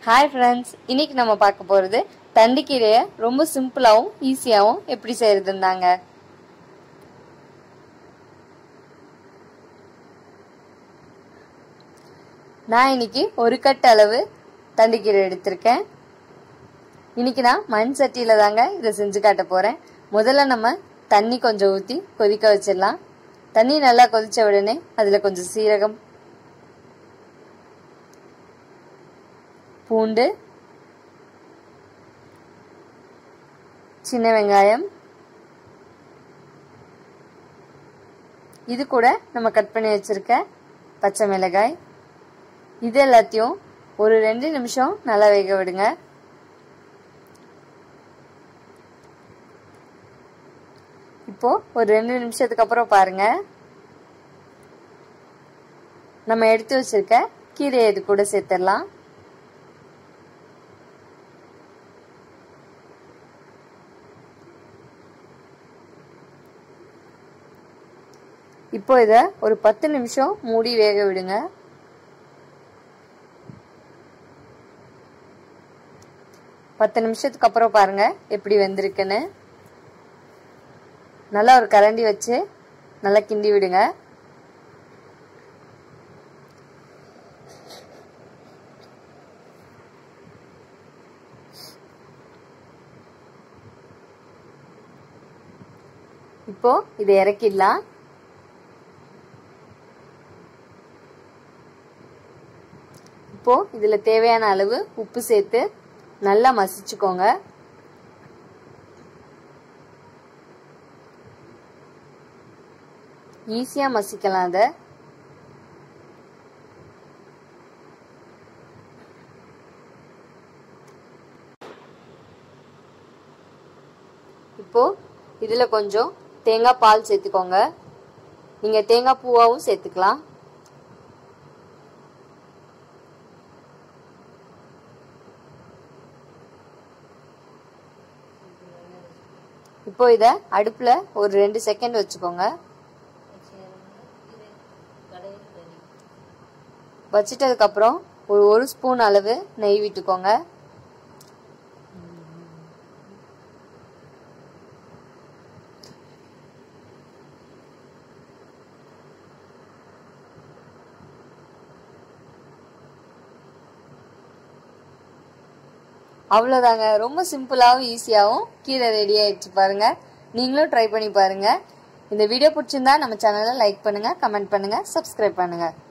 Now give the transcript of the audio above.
hi friends இன்னைக்கு நம்ம பார்க்க போகிறது தண்டிக்கீரையை ரொம்ப சிம்பிளாகவும் ஈஸியாகவும் எப்படி செய்யறதுந்தாங்க நான் இன்னைக்கு ஒரு கட் அளவு தண்டிக்கீரை எடுத்திருக்கேன் இன்னைக்கு நான் மண் சட்டியில தாங்க இதை செஞ்சு காட்ட போறேன் முதல்ல நம்ம தண்ணி கொஞ்சம் ஊற்றி கொதிக்க வச்சிடலாம் தண்ணி நல்லா கொதிச்ச உடனே அதில் கொஞ்சம் சீரகம் பூண்டு சின்ன வெங்காயம் இது கூட நம்ம கட் பண்ணி வச்சிருக்க பச்சை மிளகாய் இது எல்லாத்தையும் ஒரு ரெண்டு நிமிஷம் நல்லா வேக விடுங்க இப்போ ஒரு ரெண்டு நிமிஷத்துக்கு அப்புறம் பாருங்க நம்ம எடுத்து வச்சிருக்க கீரையை இது கூட சேர்த்துடலாம் இப்போ இதை ஒரு பத்து நிமிஷம் மூடி வேக விடுங்க பத்து நிமிஷத்துக்கு அப்புறம் பாருங்க எப்படி வெந்திருக்குன்னு நல்லா ஒரு கரண்டி வச்சு நல்லா கிண்டி விடுங்க இப்போ இதை இறக்கிடலாம் இப்போ இதுல தேவையான அளவு உப்பு சேர்த்து நல்லா மசிச்சுக்கோங்க ஈஸியா மசிக்கலாம் அதை இப்போ இதுல கொஞ்சம் தேங்காய் பால் சேர்த்துக்கோங்க நீங்க தேங்காய் பூவாவும் சேர்த்துக்கலாம் இப்போ இத அடுப்புல ஒரு ரெண்டு செகண்ட் வச்சுக்கோங்க வச்சிட்டதுக்கு அப்புறம் ஒரு ஒரு ஸ்பூன் அளவு நெய் விட்டுக்கோங்க அவ்வளோதாங்க ரொம்ப சிம்பிளாகவும் ஈஸியாகவும் கீரை ரெடி ஆயிடுச்சு பாருங்க நீங்களும் ட்ரை பண்ணி பாருங்க இந்த வீடியோ பிடிச்சிருந்தா நம்ம சேனலை லைக் பண்ணுங்க கமெண்ட் பண்ணுங்க சப்ஸ்கிரைப் பண்ணுங்க